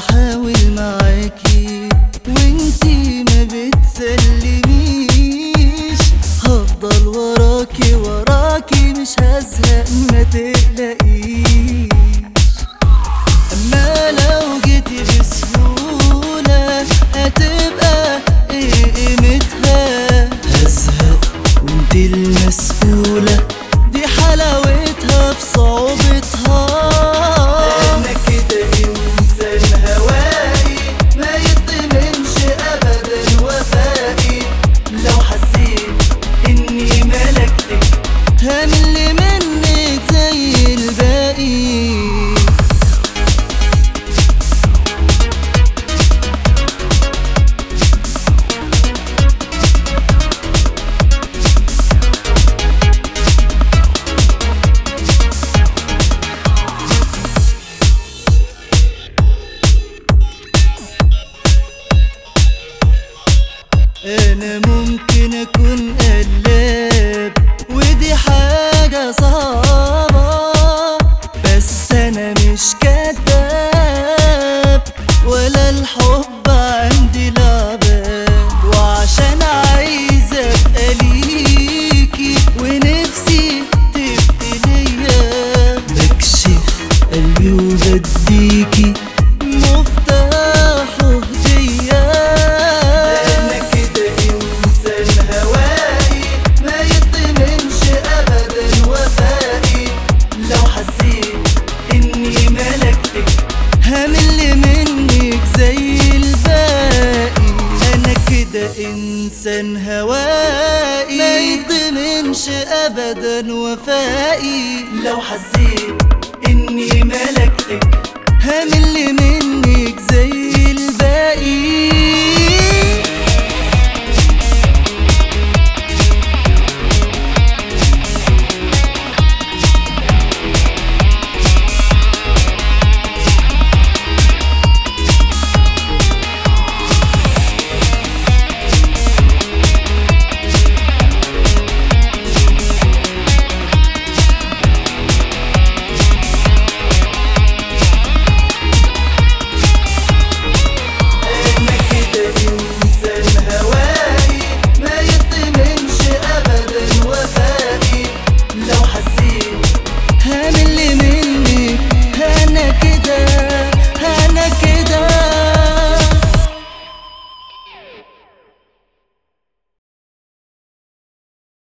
بحاول معاكي وانتي ما بتسلميش هفضل وراكي وراكي مش هزهق ما تقلقيش اما لو جيتي بسهولة هتبقى ايه قيمتها هزهق وانت المسؤولة دي حلاوتها في صعوبتها انا كده انسان هوائي ما يطمنش ابدا وفائي لو حسيت اني ملكتك همل منك زي الباقي انا ممكن اكون قلاب ودي حاجة صعبة بس انا مش كذاب ولا الحب عندي لعبة وعشان عايز ابقى ليكي ونفسي تبقي ليا بكشف قلبي وبديكي مفتاح هدية أنا كده إنسان هوائي ما يطمنش أبدا وفائي لو حسيت إني ملكتك همل منك زي الباقي أنا كده إنسان هوائي ما يطمنش أبدا وفائي لو حسيت إني ملكتك همل منك